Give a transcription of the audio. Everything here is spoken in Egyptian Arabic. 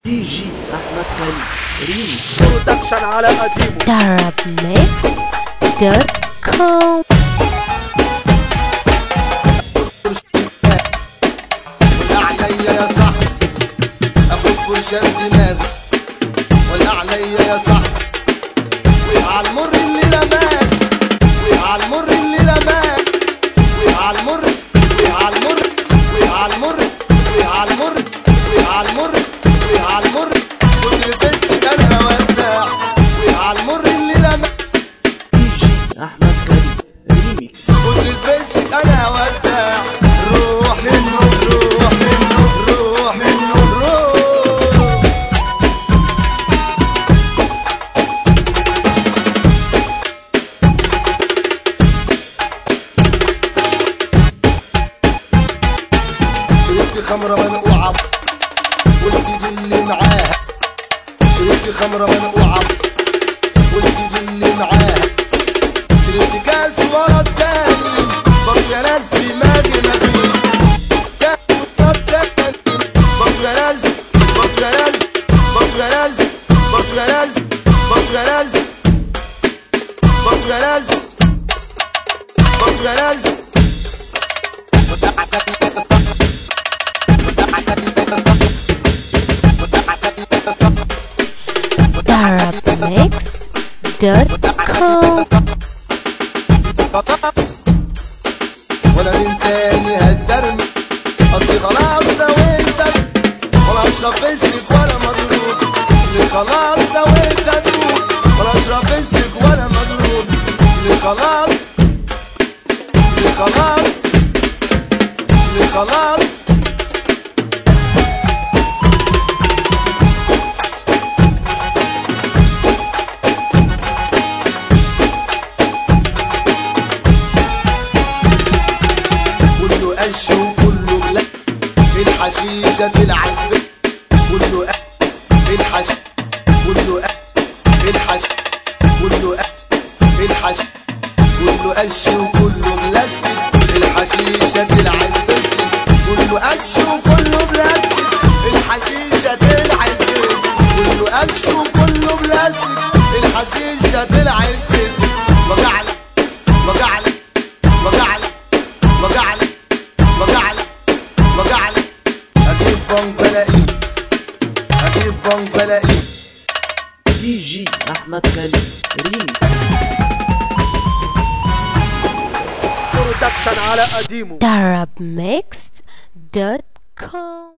دي جي احمد خالد ريميكس برودكشن على قديمه darabmixed.com ولا عليا يا صاحبي اخد فرشان دماغي ولا عليا يا صاحبي وقع المر اللي رماك وقع المر اللي رماك وقع المر وقع المر وقع المر وقع المر وقع المر وقع المر كنت لبست انا وزاع وقع المر اللي رماك دي جي احمد خالد ريميكس كنت لبست انا وزاع روح منه روح منه روح منه روح شربت خمرة منقوعة قلت دي اللي معاها شربت خمرة منقوعة قلت دي اللي معاها شربت كاس ورا التاني برضه يا ناس دماغي مفيش كاس ورا التاني برضه يا ناس برضه يا ناس برضه يا ناس برضه يا ناس برضه يا ناس برضه يا ناس برضه يا ناس darabmixed.com ولا من تاني هتدرمي اصلي خلاص دويتك ولا اشرب فيسك ولا مضروب اللي خلاص دويتك ولا اشرب فيسك ولا مضروب اللي خلاص اللي خلاص اللي خلاص كله قش وكله بلاك الحشيشة تلعب بك كله قش الحش كله قش الحش كله قش الحش كله قش وكله بلاستيك الحشيشة تلعب بك كله قش وكله بلاستيك الحشيشة تلعب بك كله قش وكله بلاستيك الحشيشة تلعب بك وجعلك وجعلك وجعلك وجعلك وجعلك وجعلك اجيب بنك بلاقيه اجيب بنك بلاقيه دي جي احمد خالد ريميكس برودكشن على قديمه darabmixed.com